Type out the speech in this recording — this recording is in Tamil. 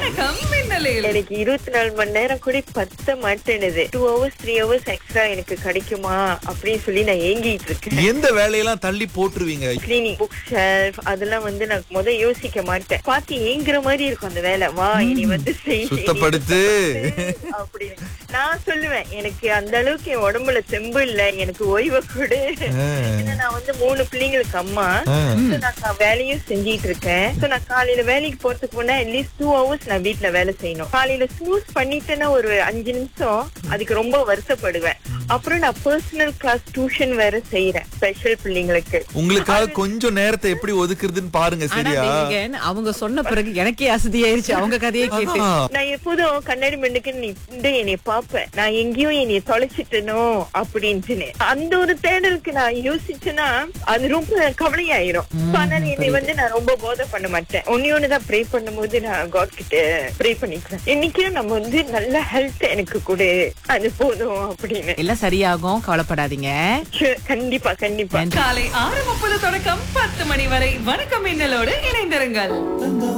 வணக்கம் மின்னலில் எனக்கு இருபத்தி நாலு மணி நேரம் கூட பத்த மாட்டேனுது two hours three hours extra எனக்கு கிடைக்குமா அப்படின்னு சொல்லி நான் ஏங்கிட்டு இருக்கேன் எந்த வேலையெல்லாம் தள்ளி போட்டுருவீங்க கிளீனிங் புக் ஷெல்ஃப் அதெல்லாம் வந்து நான் முத யோசிக்க மாட்டேன் பார்த்து ஏங்குற மாதிரி இருக்கும் அந்த வேலை வா இனி வந்து செய், இனி சுத்தப்படுத்து. வந்து அப்படின்னு நான் சொல்லுவேன் எனக்கு அந்த அளவுக்கு என் உடம்புல தெம்பு இல்ல எனக்கு ஓய்வு கொடு ஏன்னா நான் வந்து மூணு பிள்ளைங்களுக்கு அம்மா ஆ. So, நான் கா- வேலையும் செஞ்சிட்டு இருக்கேன் So, நான் காலையில வேலைக்கு போறதுக்கு முன்னா அட்லீஸ்ட் டூ ஹவர்ஸ் நான் வீட்ல வேலை செய்யணும் காலையில ஸ்னூஸ் பண்ணிட்டேன்னா ஒரு அஞ்சு நிமிஷம் அதுக்கு ரொம்ப வருத்தப்படுவேன் அப்புறம் நான் பர்சனல் கிளாஸ் டியூஷன் வேற செய்யறேன் ஸ்பெஷல் பிள்ளைங்களுக்கு உங்களுக்காக கொஞ்சம் நேரத்தை எப்படி ஒதுக்குறதுன்னு பாருங்க ஆனா சரியா தேவிகன், அவங்க சொன்ன பிறகு எனக்கே அசதியாயிருச்சு அவங்க கதையை கேட்டு ஆ. நான் எப்போதும் கண்ணாடி மண்ணுக்கு நீ இந்த என்னைய பாப்பேன் நான் எங்கேயும் என்னைய தொலைச்சிட்டனோ அப்படின்ட்டுன்னு அந்த ஒரு தேடலுக்கு நான் யோசிச்சேன்னா அது ரொம்ப கவலையாயிரும் So, அதனால என்னை வந்து நான் ரொம்ப போதை பண்ண மாட்டேன் ஒன்னே ஒண்ணுதான் ப்ரே பண்ணும்போது நான் காட் கிட்ட ப்ரே பண்ணிக்கிறேன் இன்னைக்கும் நம்ம வந்து நல்ல ஹெல்த் எனக்கு கொடு அது போதும் அப்படின்னு எல்லாம் சரியாகும் கவலைப்படாதீங்க Sure, கண்டிப்பா கண்டிப்பா நன்றி. காலை ஆறு முப்பது தொடக்கம் பத்து மணி வரை வணக்கம் மின்னலோடு இணைந்திருங்கள்